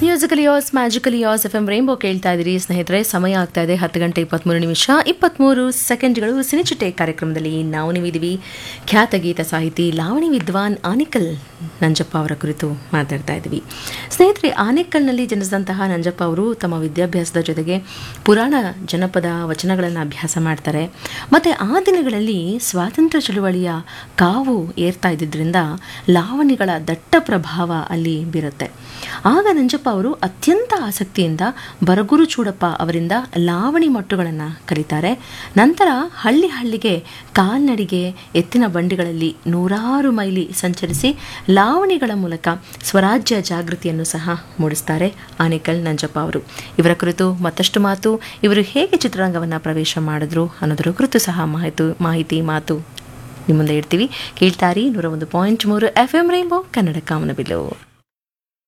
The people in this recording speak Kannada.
musical yours magical yours F M rainbow ಕೇಳ್ತಾ ಇದ್ದೀರಿ ಸ್ನೇಹಿತರೆ ಸಮಯ ಆಗ್ತಾ ಇದೆ ಹತ್ತು ಗಂಟೆ ಇಪ್ಪತ್ತ್ಮೂರು ನಿಮಿಷ ಇಪ್ಪತ್ತ್ಮೂರು ಸೆಕೆಂಡ್ಗಳು ಸಿನಿಚಿಟೆ ಕಾರ್ಯಕ್ರಮದಲ್ಲಿ ನಾವು ನೀವಿದ್ದೀವಿ ಖ್ಯಾತ ಗೀತ ಸಾಹಿತಿ ಲಾವಣಿ ವಿದ್ವಾನ್ ಆನಿಕಲ್ ನಂಜಪ್ಪ ಅವರ ಕುರಿತು ಮಾತಾಡ್ತಾ ಇದ್ದೀವಿ ಸ್ನೇಹಿತರೆ ಆನೇಕಲ್ನಲ್ಲಿ ಜನಿಸಿದಂತಹ ನಂಜಪ್ಪ ಅವರು ತಮ್ಮ ವಿದ್ಯಾಭ್ಯಾಸದ ಜೊತೆಗೆ ಪುರಾಣ ಜನಪದ ವಚನಗಳನ್ನು ಅಭ್ಯಾಸ ಮಾಡ್ತಾರೆ ಮತ್ತು ಆ ದಿನಗಳಲ್ಲಿ ಸ್ವಾತಂತ್ರ್ಯ ಚಳುವಳಿಯ ಕಾವು ಏರ್ತಾ ಇದ್ದಿದ್ದರಿಂದ ಲಾವಣಿಗಳ ದಟ್ಟ ಪ್ರಭಾವ ಅಲ್ಲಿ ಬೀರುತ್ತೆ ಆಗ ನಂಜಪ್ಪ ಅವರು ಅತ್ಯಂತ ಆಸಕ್ತಿಯಿಂದ ಬರಗುರು ಚೂಡಪ್ಪ ಅವರಿಂದ ಲಾವಣಿ ಮಟ್ಟುಗಳನ್ನು ಕಲಿತಾರೆ ನಂತರ ಹಳ್ಳಿ ಹಳ್ಳಿಗೆ ಕಾಲ್ನಡಿಗೆ ಎತ್ತಿನ ಬಂಡಿಗಳಲ್ಲಿ ನೂರಾರು ಮೈಲಿ ಸಂಚರಿಸಿ ಲಾವಣಿಗಳ ಮೂಲಕ ಸ್ವರಾಜ್ಯ ಜಾಗೃತಿಯನ್ನು ಸಹ ಮೂಡಿಸ್ತಾರೆ ಆನೇಕಲ್ ನಂಜಪ್ಪ ಅವರು ಇವರ ಕುರಿತು ಮತ್ತಷ್ಟು ಮಾತು ಇವರು ಹೇಗೆ ಚಿತ್ರರಂಗವನ್ನು ಪ್ರವೇಶ ಮಾಡಿದ್ರು ಅನ್ನೋದರ ಕುರಿತು ಸಹ ಮಾಹಿತಿ ಮಾಹಿತಿ ಮಾತು ನಿಮ್ಮ ಮುಂದೆ ಇಡ್ತೀವಿ ಕೇಳ್ತಾರಿ ನೂರ ಒಂದು ಪಾಯಿಂಟ್ ಮೂರು ಎಫ್ ಎಂ ರೈನ್ಬೋ ಕನ್ನಡ ಕಾಮನಬಿಲ್ಲು